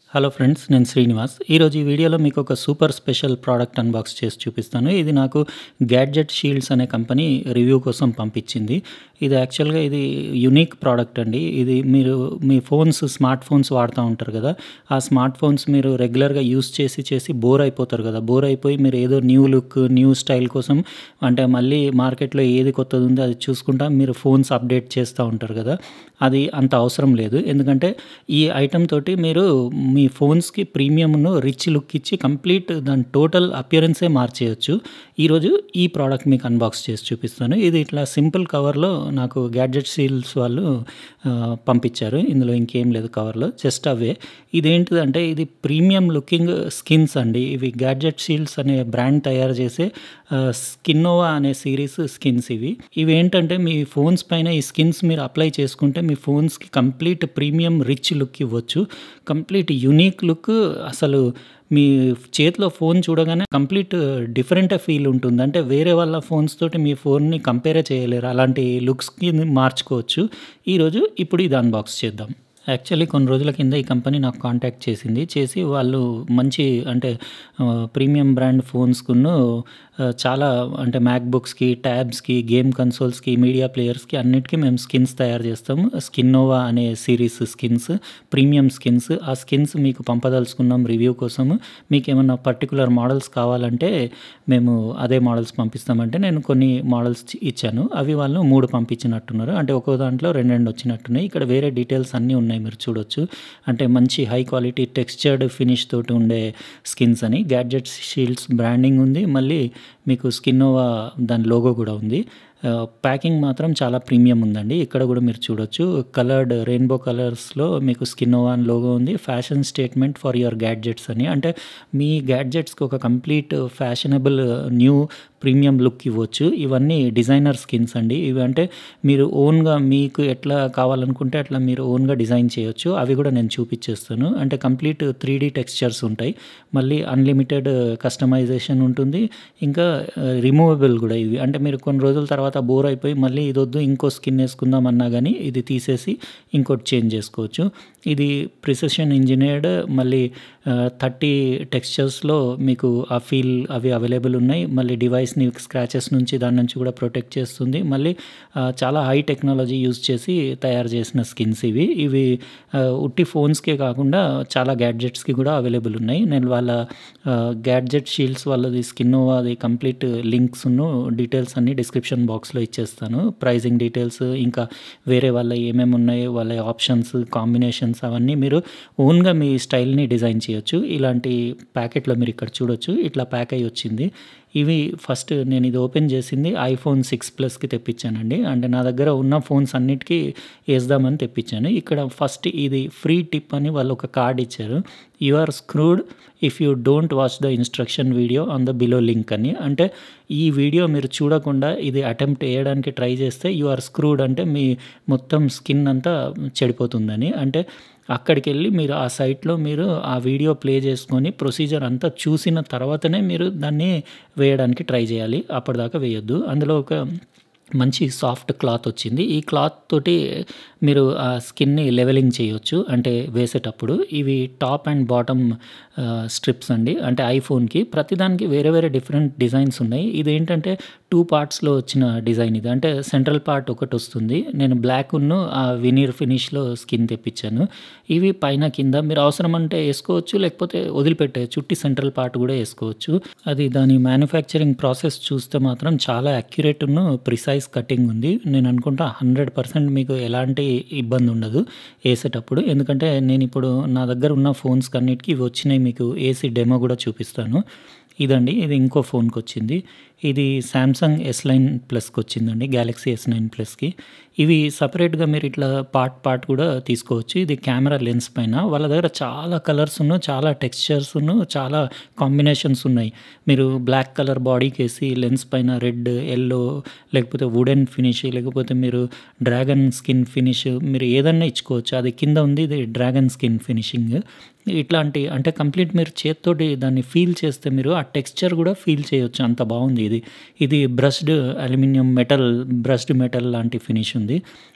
Hello friends నేను శ్రీనివాస్ ఈరోజు ఈ వీడియోలో మీకు ఒక సూపర్ స్పెషల్ ప్రోడక్ట్ అన్బాక్స్ చేసి చూపిస్తాను ఇది నాకు గ్యాడ్జెట్ షీల్డ్స్ అనే కంపెనీ రివ్యూ కోసం పంపించింది ఇది యాక్చువల్గా ఇది యునిక్ ప్రోడక్ట్ అండి ఇది మీరు మీ ఫోన్స్ స్మార్ట్ ఫోన్స్ వాడుతూ ఉంటారు కదా ఆ స్మార్ట్ ఫోన్స్ మీరు రెగ్యులర్గా యూస్ చేసి చేసి బోర్ అయిపోతారు కదా బోర్ అయిపోయి మీరు ఏదో న్యూ లుక్ న్యూ స్టైల్ కోసం అంటే మళ్ళీ మార్కెట్లో ఏది కొత్తది ఉందో అది చూసుకుంటా మీరు ఫోన్స్ అప్డేట్ చేస్తూ ఉంటారు కదా అది అంత అవసరం లేదు ఎందుకంటే ఈ ఐటమ్ తోటి మీరు మీ ఫోన్స్కి ప్రీమియంను రిచ్ లుక్ ఇచ్చి కంప్లీట్ దాని టోటల్ అపియరెన్సే మార్చేయచ్చు ఈరోజు ఈ ప్రోడక్ట్ మీకు అన్బాక్స్ చేసి చూపిస్తాను ఇది ఇట్లా సింపుల్ కవర్లో నాకు గ్యాడ్జెట్ సీల్స్ వాళ్ళు ఆ, పంపించారు ఇందులో ఇంకేం లేదు కవర్లో జస్ట్ అవే ఇదేంటిదంటే ఇది ప్రీమియం లుకింగ్ స్కిన్స్ అండి ఇవి గ్యాడ్జెట్ షీల్డ్స్ అనే బ్రాండ్ తయారు చేసే స్కిన్నోవా అనే సిరీస్ స్కిన్స్ ఇవి ఇవి ఏంటంటే మీ ఫోన్స్ పైన ఈ స్కిన్స్ మీరు అప్లై చేసుకుంటే మీ ఫోన్స్కి కంప్లీట్ ప్రీమియం రిచ్ లుక్ ఇవ్వచ్చు కంప్లీట్ యునీక్ లుక్ అసలు మీ చేతిలో ఫోన్ చూడగానే కంప్లీట్ డిఫరెంట్ ఫీల్ ఉంటుంది అంటే వేరే వాళ్ళ ఫోన్స్ తోటి మీ ఫోన్ని కంపేరే చేయలేరు అలాంటి లుక్స్కి మార్చుకోవచ్చు ఈరోజు ఇప్పుడు ఇది అన్బాక్స్ చేద్దాం యాక్చువల్లీ కొన్ని రోజుల కింద ఈ కంపెనీ నాకు కాంటాక్ట్ చేసింది చేసి వాళ్ళు మంచి అంటే ప్రీమియం బ్రాండ్ ఫోన్స్కును చాలా అంటే మ్యాక్బుక్స్కి ట్యాబ్స్కి గేమ్ కన్సోల్స్కి మీడియా ప్లేయర్స్కి అన్నిటికీ మేము స్కిన్స్ తయారు చేస్తాము స్కిన్నోవా అనే సిరీస్ స్కిన్స్ ప్రీమియం స్కిన్స్ ఆ స్కిన్స్ మీకు పంపదలుచుకున్నాం రివ్యూ కోసము మీకు ఏమన్నా పర్టికులర్ మోడల్స్ కావాలంటే మేము అదే మోడల్స్ పంపిస్తామంటే నేను కొన్ని మోడల్స్ ఇచ్చాను అవి వాళ్ళు మూడు పంపించినట్టున్నారు అంటే ఒక్కో దాంట్లో రెండు రెండు వచ్చినట్టున్నాయి ఇక్కడ వేరే డీటెయిల్స్ అన్నీ ఉన్నాయి మీరు చూడొచ్చు అంటే మంచి హై క్వాలిటీ టెక్స్చర్డ్ ఫినిష్ తోటి ఉండే స్కిన్స్ అని గ్యాడ్జెట్ షీల్డ్స్ బ్రాండింగ్ ఉంది మళ్ళీ మీకు స్కిన్నోవా దాని లోగో కూడా ఉంది ఆ, ప్యాకింగ్ మాత్రం చాలా ప్రీమియం ఉందండి ఇక్కడ కూడా మీరు చూడొచ్చు కలర్డ్ రెయిన్బో కలర్స్లో మీకు స్కిన్నోవా అని లోగో ఉంది fashion statement for your gadgets అని అంటే మీ గ్యాడ్జెట్స్కి ఒక complete fashionable new premium look ఇవ్వచ్చు ఇవన్నీ డిజైనర్ స్కిన్స్ అండి ఇవి అంటే మీరు ఓన్గా మీకు ఎట్లా కావాలనుకుంటే అట్లా మీరు ఓన్గా డిజైన్ చేయొచ్చు అవి కూడా నేను చూపించేస్తాను అంటే కంప్లీట్ త్రీ డీ టెక్స్చర్స్ ఉంటాయి మళ్ళీ అన్లిమిటెడ్ కస్టమైజేషన్ ఉంటుంది ఇంకా రిమూవబుల్ కూడా ఇవి అంటే మీరు కొన్ని రోజుల తర్వాత బోర్ అయిపోయి మళ్ళీ ఇది వద్దు ఇంకో స్కిన్ వేసుకుందాం అన్నా కానీ ఇది తీసేసి ఇంకోటి చేంజ్ చేసుకోవచ్చు ఇది ప్రిసెషన్ ఇంజనీర్డ్ మళ్ళీ థర్టీ టెక్స్చర్స్లో మీకు ఆ ఫీల్ అవి అవైలబుల్ ఉన్నాయి మళ్ళీ డివైస్ని స్క్రాచెస్ నుంచి దాని నుంచి కూడా ప్రొటెక్ట్ చేస్తుంది మళ్ళీ ఆ, చాలా హై టెక్నాలజీ యూజ్ చేసి తయారు చేసిన స్కిన్స్ ఇవి ఇవి ఆ, ఉట్టి ఫోన్స్కే కాకుండా చాలా గ్యాడ్జెట్స్కి కూడా అవైలబుల్ ఉన్నాయి నేను వాళ్ళ గ్యాడ్జెట్ షీల్డ్స్ వాళ్ళది స్కిన్ అది కంప్లీట్ లింక్స్ను డీటెయిల్స్ అన్ని డిస్క్రిప్షన్ బాక్స్లో ఇచ్చేస్తాను ప్రైజింగ్ డీటెయిల్స్ ఇంకా వేరే వాళ్ళ ఏమేమి ఉన్నాయో వాళ్ళ ఆప్షన్స్ కాంబినేషన్స్ అవన్నీ మీరు ఓన్గా మీ స్టైల్ని డిజైన్ చేయొచ్చు ఇలాంటి ప్యాకెట్లో మీరు ఇక్కడ చూడొచ్చు ఇట్లా ప్యాక్ అయ్యి వచ్చింది ఇవి ఫస్ట్ నేను ఇది ఓపెన్ చేసింది ఐఫోన్ సిక్స్ ప్లస్కి తెప్పించానండి అంటే నా దగ్గర ఉన్న ఫోన్స్ అన్నిటికీ వేద్దామని తెప్పించాను ఇక్కడ ఫస్ట్ ఇది ఫ్రీ టిప్ అని వాళ్ళు ఒక కార్డ్ ఇచ్చారు you are screwed if you don't watch the instruction video on the below link అని అంటే ఈ వీడియో మీరు చూడకుండా ఇది అటెంప్ట్ చేయడానికి ట్రై చేస్తే యు ఆర్ స్క్రూడ్ అంటే మీ మొత్తం స్కిన్ అంతా చెడిపోతుందని అంటే అక్కడికి వెళ్ళి మీరు ఆ సైట్లో మీరు ఆ వీడియో ప్లే చేసుకొని ప్రొసీజర్ అంతా చూసిన తర్వాతనే మీరు దాన్ని వేయడానికి ట్రై చేయాలి అప్పటిదాకా వేయొద్దు అందులో ఒక మంచి సాఫ్ట్ క్లాత్ వచ్చింది ఈ క్లాత్ తోటి మీరు ఆ స్కిన్ని లెవెలింగ్ చేయొచ్చు అంటే వేసేటప్పుడు ఇవి టాప్ అండ్ బాటమ్ స్ట్రిప్స్ అండి అంటే ఐఫోన్కి ప్రతిదానికి వేరే వేరే డిఫరెంట్ డిజైన్స్ ఉన్నాయి ఇది ఏంటంటే టూ పార్ట్స్లో వచ్చిన డిజైన్ ఇది అంటే సెంట్రల్ పార్ట్ ఒకటి వస్తుంది నేను బ్లాక్ ఉన్ను ఆ వినీర్ ఫినిష్లో స్కిన్ తెప్పించాను ఇవి పైన కింద మీరు అవసరం అంటే వేసుకోవచ్చు లేకపోతే వదిలిపెట్టేయచ్చు చుట్టి సెంట్రల్ పార్ట్ కూడా వేసుకోవచ్చు అది దాని మ్యానుఫ్యాక్చరింగ్ ప్రాసెస్ చూస్తే మాత్రం చాలా అక్యురేట్ ప్రిసైజ్ కటింగ్ ఉంది నేను అనుకుంటా హండ్రెడ్ పర్సెంట్ మీకు ఎలాంటి ఇబ్బంది ఉండదు వేసేటప్పుడు ఎందుకంటే నేను ఇప్పుడు నా దగ్గర ఉన్న ఫోన్స్ కన్నిటికి ఇవి వచ్చినాయి మీకు ఏసీ డెమో కూడా చూపిస్తాను ఇదండి ఇది ఇంకో ఫోన్కి వచ్చింది ఇది శాంసంగ్ ఎస్ నైన్ ప్లస్కి వచ్చిందండి గ్యాలక్సీ ఎస్ నైన్ ప్లస్కి ఇవి సపరేట్గా మీరు ఇట్లా పార్ట్ పార్ట్ కూడా తీసుకోవచ్చు ఇది కెమెరా లెన్స్ పైన వాళ్ళ దగ్గర చాలా కలర్స్ ఉన్నాయి చాలా టెక్స్చర్స్ చాలా కాంబినేషన్స్ ఉన్నాయి మీరు బ్లాక్ కలర్ బాడీకి వేసి లెన్స్ పైన రెడ్ ఎల్లో లేకపోతే వుడెన్ ఫినిష్ లేకపోతే మీరు డ్రాగన్ స్కిన్ ఫినిష్ మీరు ఏదన్నా ఇచ్చుకోవచ్చు అది కింద ఉంది ఇది డ్రాగన్ స్కిన్ ఫినిషింగ్ ఇట్లాంటి అంటే కంప్లీట్ మీరు చేత్తోటి దాన్ని ఫీల్ చేస్తే మీరు ఆ టెక్స్చర్ కూడా ఫీల్ చేయొచ్చు అంత బాగుంది ఇది ఇది brushed aluminium metal brushed metal లాంటి ఫినిష్ ఉంది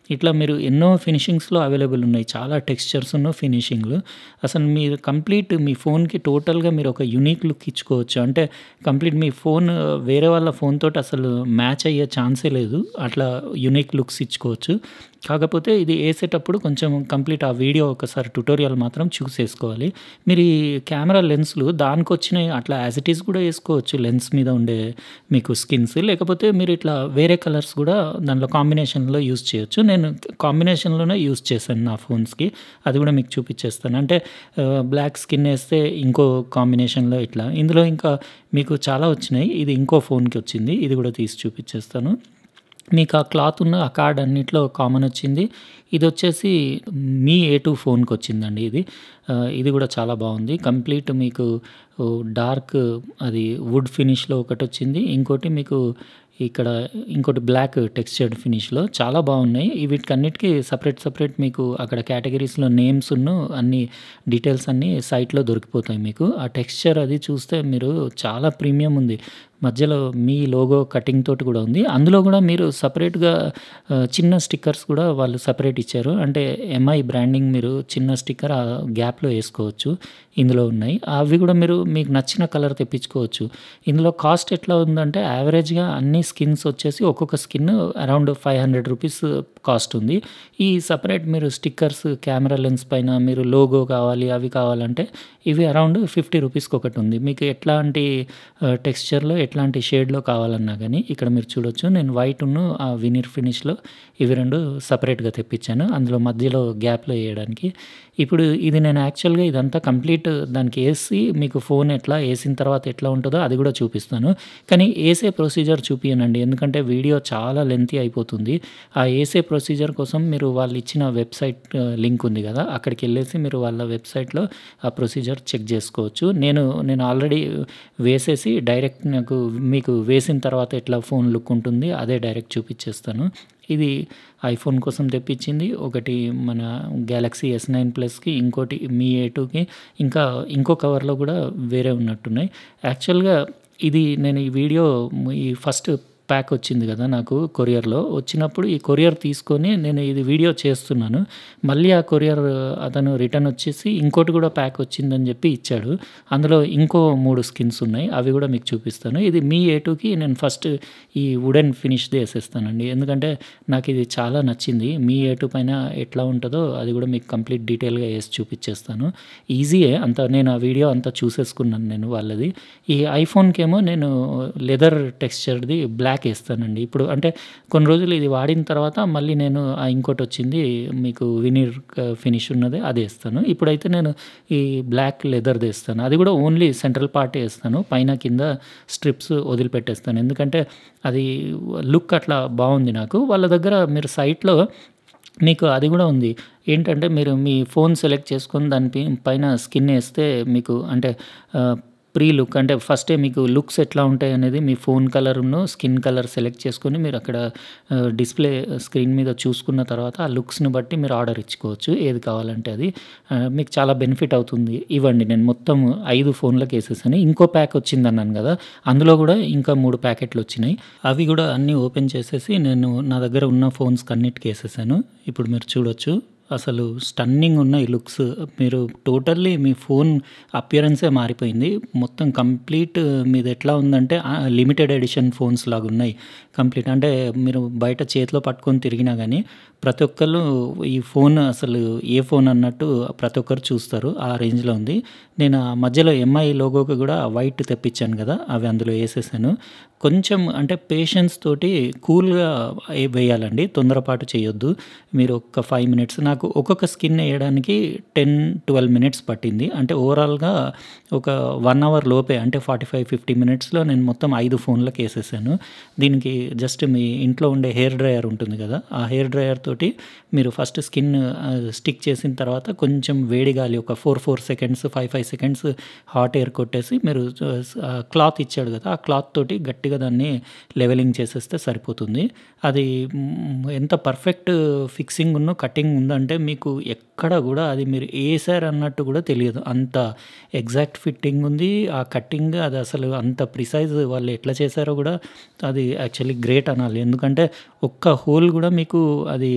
ఇట్లా మీరు ఎన్నో ఫినిషింగ్స్‌లో అవైలబుల్ ఉన్నాయి. చాలా టెక్స్చర్సును, ఫినిషింగ్‌లు. అసలు మీరు కంప్లీట్ మీ ఫోన్‌కి టోటల్‌గా మీరు ఒక యూనిక్ లుక్ ఇచ్చుకోవచ్చు. అంటే కంప్లీట్ మీ ఫోన్ వేరే వాళ్ళ ఫోన్‌తోటి అసలు మ్యాచ్ అయ్యే ఛాన్సే లేదు. అట్లా యూనిక్ లుక్స్ ఇచ్చుకోవచ్చు. కాకపోతే ఇది ఏసేటప్పుడు కొంచెం కంప్లీట్ ఆ వీడియో ఒకసారి ట్యుటోరియల్ మాత్రం చూసేసుకోవాలి. మీరు ఈ కెమెరా లెన్స్‌లు దానికొచ్చినయి అట్లా యాజ్ ఇట్ ఈజ్ కూడా ఏసుకోవచ్చు. లెన్స్ మీద ఉండే మీకు స్కిన్స్. లేకపోతే మీరు ఇట్లా వేరే కలర్స్ కూడా దాంట్లో కాంబినేషన్‌లో యూజ్ చేయొచ్చు. నేను కాంబినేషన్‌లోనే యూజ్ చేశాను నా ఫోన్స్‌కి. అది కూడా మీకు చూపిచ్చేస్తాను. అంటే ఆహ్, బ్లాక్ స్కిన్ ఏస్తే ఇంకో కాంబినేషన్‌లో ఇట్లా. ఇందులో ఇంకా మీకు చాలా వచ్చినాయి. ఇది ఇంకో ఫోన్‌కి వచ్చింది. ఇది కూడా తీసి చూపిచ్చేస్తాను. మీకు ఆ క్లాత్ ఉన్న ఆ కార్డ్ అన్నిట్లో కామన్ వచ్చింది. ఇదొచ్చేసి మీ ఏ టూ ఫోన్‌కొచ్చిందండి ఇది. ఆహ్, ఇది కూడా చాలా బావుంది. కంప్లీట్ మీకు ఓహ్, డార్క్ అది వుడ్ ఫినిష్‌లో ఒకటొచ్చింది. ఇంకోటి మీకు ఇక్కడ ఇంకోటి బ్లాక్ టెక్స్చర్డ్ ఫినిష్‌లో చాలా బావున్నాయి. ఈ వీటికన్నిటికి సెపరేట్ సెపరేట్ మీకు అక్కడ కేటగరీస్‌లో నేమ్సును అన్ని డీటెయిల్స్ అన్నీ సైట్‌లో దొరికిపోతాయి మీకు. ఆ టెక్స్చర్ అది చూస్తే మీరు చాలా ప్రీమియం ఉంది. మధ్యలో మీ లోగో కటింగ్ తోటి కూడా ఉంది. అందులో కూడా మీరు సెపరేట్‌గా ఆహ్, చిన్న స్టిక్కర్స్ కూడా వాళ్ళు సెపరేట్ ఇచ్చారు. అంటే ఎంఐ బ్రాండింగ్ మీరు చిన్న స్టిక్కర్ ఆ గ్యాప్‌లో ఏసుకోవచ్చు. ఇందులో ఉన్నాయి. అవి కూడా మీరు మీకు నచ్చిన కలర్ తెప్పించుకోవచ్చు. ఇందులో కాస్ట్ ఎట్లా ఉందంటే యావరేజ్‌గా అన్ని స్కిన్స్ వచ్చేసి ఒక్కొక్క స్కిన్ అరౌండ్ రూ. 500 కాస్ట్ ఉంది. ఈ సెపరేట్ మీరు స్టిక్కర్స్ కెమెరా లెన్స్ పైన మీరు లోగో కావాలి, అవి కావాలంటే ఇవి అరౌండ్ రూ. 50 ఒకటి ఉంది. మీకు ఎట్లాంటి ఆహ్, టెక్స్చర్‌లో ఎట్లాంటి షేడ్‌లో కావాలన్నా గానీ ఇక్కడ మీరు చూడొచ్చు. నేను వైటును ఆ వినీర్ ఫినిష్‌లో ఇవి 2 సెపరేట్‌గా తెప్పించాను. అందులో మధ్యలో గ్యాప్‌లో ఏయడానికి. ఇప్పుడు ఇది నేను యాక్చువల్‌గా ఇదంతా కంప్లీట్ దానికి ఏసి మీకు ఫోన్ ఎట్లా ఏసిన తర్వాత ఎట్లా ఉంటదో అది కూడా చూపిస్తాను. కానీ ఏసే ప్రొసీజర్ చూపియనండి. ఎందుకంటే వీడియో చాలా లెంతీ అయిపోతుంది. ఆ ఏసే ప్రొసీజర్ కోసం మీరు వాళ్ళిచ్చిన వెబ్‌సైట్ లింక్ ఉంది కదా! అక్కడికెళ్ళేసి మీరు వాళ్ళ వెబ్‌సైట్‌లో ఆ ప్రొసీజర్ చెక్ చేసుకోవచ్చు. నేను నేను ఆల్రెడీ వేసేసి డైరెక్ట్ నాకు మీకు వేసిన తర్వాత ఎట్లా ఫోన్ లుక్ ఉంటుంది అదే డైరెక్ట్ చూపిచ్చేస్తాను. ఇది ఐఫోన్ కోసం తెప్పించింది. ఒకటి మన గ్యాలక్సీ ఎస్ నైన్ ప్లస్‌కి, ఇంకోటి మీ ఏ టూకి ఇంకా ఇంకో కవర్‌లో కూడా వేరే ఉన్నట్టున్నాయి. యాక్చువల్‌గా ఇది నేను ఈ వీడియో ఈ ఫస్ట్ ప్యాక్ వచ్చింది కదా! నాకు కొరియర్‌లో. వచ్చినప్పుడు ఈ కొరియర్ తీసుకొని నేను ఇది వీడియో చేస్తున్నాను. మళ్ళీ ఆ కొరియర్ అతను రిటర్న్ వచ్చేసి ఇంకోటి కూడా ప్యాక్ వచ్చిందని చెప్పి ఇచ్చాడు. అందులో ఇంకో 3 స్కిన్స్ ఉన్నాయి. అవి కూడా మీకు చూపిస్తాను. ఇది మీ ఏ టూకి నేను ఫస్ట్ ఈ వుడెన్ ఫినిష్‌ది ఏసేస్తానండి. ఎందుకంటే నాకిది చాలా నచ్చింది. మీ ఏ టూ పైన ఎట్లా ఉంటదో అది కూడా మీకు కంప్లీట్ డీటెయిల్‌గా ఏసి చూపిచ్చేస్తాను. ఈజీయే అంతా నేను ఆ వీడియో అంతా చూసేసుకున్నాను నేను వాళ్ళది. ఈ ఐఫోన్‌కేమో నేను లెదర్ టెక్స్చర్‌ది బ్లాక్ ఏస్తానండి. ఇప్పుడు అంటే కొన్ని రోజులు ఇది వాడిన తర్వాత మళ్ళీ నేను ఆ ఇంకోటొచ్చింది మీకు వినీర్ ఆహ్, ఫినిష్ ఉన్నది అదేస్తాను. ఇప్పుడైతే నేను ఈ బ్లాక్ లెదర్‌ది ఏస్తాను. అది కూడా ఓన్లీ సెంట్రల్ పార్టే ఏస్తాను. పైన కింద స్ట్రిప్స్ వదిలిపెట్టేస్తాను. ఎందుకంటే అది లుక్ అట్లా బావుంది నాకు. వాళ్ళ దగ్గర మీరు సైట్‌లో మీకు అది కూడా ఉంది. ఏంటంటే మీరు మీ ఫోన్ సెలెక్ట్ చేసుకొని దాని పి పైన స్కిన్ ఏస్తే మీకు అంటే ఆహ్, ప్రీ లుక్ అంటే ఫస్టే మీకు లుక్స్ ఎట్లా ఉంటాయనేది మీ ఫోన్ కలరును, స్కిన్ కలర్ సెలెక్ట్ చేసుకొని మీరు అక్కడ ఆహ్, డిస్‌ప్లే స్క్రీన్ మీద చూసుకున్న తర్వాత ఆ లుక్స్‌ని బట్టి మీరు ఆర్డర్ ఇచ్చుకోవచ్చు. ఏది కావాలంటే అది. ఆహ్, మీకు చాలా బెనిఫిట్ అవుతుంది. ఇవ్వండి నేను మొత్తం 5 ఫోన్‌లకి ఏసేసాను. ఇంకో ప్యాక్ వచ్చిందన్నాను కదా! అందులో కూడా ఇంకా 3 ప్యాకెట్‌లొచ్చినాయి. అవి కూడా అన్నీ ఓపెన్ చేసేసి నేను నా దగ్గర ఉన్న ఫోన్స్‌కన్నిటికి ఏసేసాను. ఇప్పుడు మీరు చూడొచ్చు. అసలు స్టన్నింగ్ ఉన్నాయి లుక్స్. మీరు టోటల్లీ మీ ఫోన్ అపియరెన్సే మారిపోయింది. మొత్తం కంప్లీట్ మీది ఎట్లా ఉందంటే ఆహ్, లిమిటెడ్ ఎడిషన్ ఫోన్స్ లాగున్నాయి. కంప్లీట్ అంటే మీరు బయట చేతిలో పట్టుకొని తిరిగినా గానీ ప్రతి ఒక్కళ్ళు ఈ ఫోన్ అసలు ఏ ఫోన్ అన్నట్టు ప్రతి ఒక్కరు చూస్తారు. ఆ రేంజ్‌లో ఉంది. నేను ఆ మధ్యలో ఎంఐ లోగోకి కూడా వైట్ తెప్పించాను కదా! అవి అందులో ఏసేసాను. కొంచెం అంటే పేషెన్స్ తోటి కూల్‌గా ఏ వేయాలండి. తొందరపాటు చేయొద్దు. మీరు ఒక్క 5 మినిట్స్ నాకు ఒక్కొక్క స్కిన్ ఏయడానికి 10, 12 మినిట్స్ పట్టింది. అంటే ఓవరాల్‌గా ఒక 1 అవర్ లోపే అంటే 45, 50 మినిట్స్‌లో నేను మొత్తం 5 ఫోన్‌లకి ఏసేసాను. దీనికి జస్ట్ మీ ఇంట్లో ఉండే హెయిర్ డ్రైయర్ ఉంటుంది కదా! ఆ హెయిర్ డ్రైయర్ తోటి మీరు ఫస్ట్ స్కిన్ ఆహ్, స్టిక్ చేసిన తర్వాత కొంచెం వేడి గాలి ఒక 4, 4 సెకండ్స్, 5, 5 సెకండ్స్ హాట్ ఎయిర్ కొట్టేసి మీరు స్ ఆహ్, క్లాత్ ఇచ్చాడు కదా! ఆ క్లాత్ తోటి గట్టిగా దాన్ని లెవెలింగ్ చేసేస్తే సరిపోతుంది. అది హ్మ్, ఎంత పర్ఫెక్ట్ ఫిక్సింగును, కటింగ్ ఉందంటే మీకు ఎక్కడ కూడా అది మీరు ఏసారన్నట్టు కూడా తెలియదు. అంత ఎగ్జాక్ట్ ఫిట్టింగ్ ఉంది. ఆ కటింగ్ అది అసలు అంత ప్రిసైజ్ వాళ్ళు ఎట్లా చేశారో కూడా అది యాక్చువల్లీ గ్రేట్ అనాలి. ఎందుకంటే ఒక్క హోల్ కూడా మీకు అది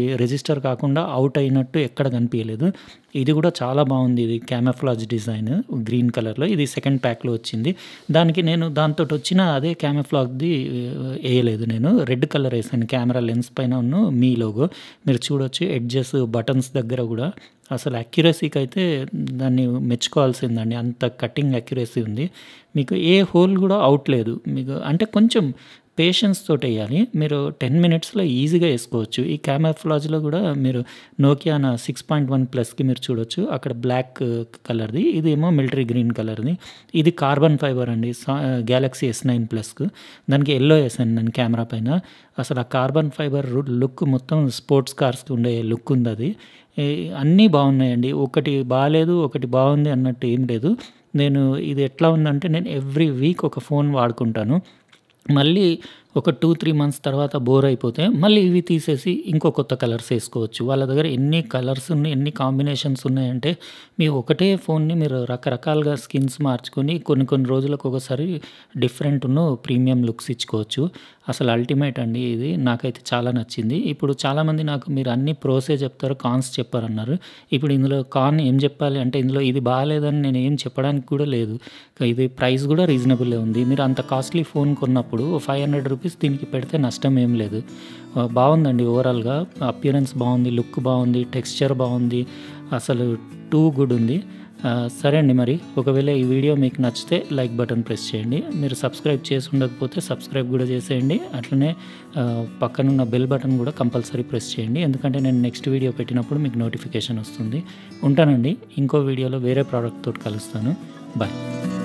రిజిస్టర్ కాకుండా అవుట్ అయినట్టు ఎక్కడ కనిపించలేదు ఇది కూడా చాలా బాగుంది ఇది క్యామఫ్లాజ్ డిజైన్ గ్రీన్ కలర్లో ఇది సెకండ్ ప్యాక్లో వచ్చింది దానికి నేను దాంతో వచ్చిన అదే క్యామఫ్లాగ్ది వేయలేదు నేను రెడ్ కలర్ వేసాను కెమెరా లెన్స్ పైన ఉన్న మీ లోగో మీరు చూడొచ్చు ఎడ్జెస్ బటన్స్ దగ్గర కూడా అసలు అక్యురసీకి అయితే దాన్ని మెచ్చుకోవాల్సిందండి అంత కటింగ్ అక్యురసీ ఉంది మీకు ఏ హోల్ కూడా అవుట్ లేదు మీకు అంటే కొంచెం పేషెన్స్ తోటి వేయాలి మీరు టెన్ మినిట్స్లో ఈజీగా వేసుకోవచ్చు ఈ క్యామఫ్లాజ్లో కూడా మీరు నోకియా నా సిక్స్ పాయింట్ వన్ ప్లస్కి మీరు చూడొచ్చు అక్కడ బ్లాక్ కలర్ది ఇది ఏమో మిలిటరీ గ్రీన్ కలర్ది ఇది కార్బన్ ఫైబర్ అండి గ్యాలక్సీ ఎస్ నైన్ ప్లస్కు దానికి ఎల్లో వేసాను నేను కెమెరా పైన అసలు ఆ కార్బన్ ఫైబర్ లుక్ మొత్తం స్పోర్ట్స్ కార్స్కి ఉండే లుక్ ఉంది అది అన్నీ బాగున్నాయండి ఒకటి బాగాలేదు ఒకటి బాగుంది అన్నట్టు ఏం లేదు నేను ఇది ఎట్లా ఉందంటే నేను ఎవ్రీ వీక్ ఒక ఫోన్ వాడుకుంటాను మళ్ళీ ఒక టూ త్రీ మంత్స్ తర్వాత బోర్ అయిపోతే మళ్ళీ ఇవి తీసేసి ఇంకో కొత్త కలర్స్ వేసుకోవచ్చు వాళ్ళ దగ్గర ఎన్ని కలర్స్ ఉన్నాయి ఎన్ని కాంబినేషన్స్ ఉన్నాయంటే మీ ఒకటే ఫోన్ని మీరు రకరకాలుగా స్కిన్స్ మార్చుకొని కొన్ని కొన్ని రోజులకు ఒకసారి డిఫరెంట్ ఉన్న ప్రీమియం లుక్స్ ఇచ్చుకోవచ్చు అసలు అల్టిమేట్ అండి ఇది నాకైతే చాలా నచ్చింది ఇప్పుడు చాలామంది నాకు మీరు అన్ని ప్రోసే చెప్తారు కాన్స్ చెప్పారన్నారు ఇప్పుడు ఇందులో కాన్ ఏం చెప్పాలి అంటే ఇందులో ఇది బాగాలేదని నేను ఏం చెప్పడానికి కూడా లేదు ఇది ప్రైస్ కూడా రీజనబుల్ ఉంది మీరు అంత కాస్ట్లీ ఫోన్ కొన్నప్పుడు ఫైవ్ హండ్రెడ్ రూపీస్ దీనికి పెడితే నష్టం ఏం లేదు బాగుందండి ఓవరాల్గా అపియరెన్స్ బాగుంది లుక్ బాగుంది టెక్స్చర్ బాగుంది అసలు టూ గుడ్ ఉంది సరే అండి మరి ఒకవేళ ఈ వీడియో మీకు నచ్చితే లైక్ బటన్ ప్రెస్ చేయండి మీరు సబ్స్క్రైబ్ చేసి ఉండకపోతే సబ్స్క్రైబ్ కూడా చేసేయండి అట్లనే పక్కనున్న బెల్ బటన్ కూడా కంపల్సరీ ప్రెస్ చేయండి ఎందుకంటే నేను నెక్స్ట్ వీడియో పెట్టినప్పుడు మీకు నోటిఫికేషన్ వస్తుంది ఉంటానండి ఇంకో వీడియోలో వేరే ప్రోడక్ట్ తోటి కలుస్తాను బాయ్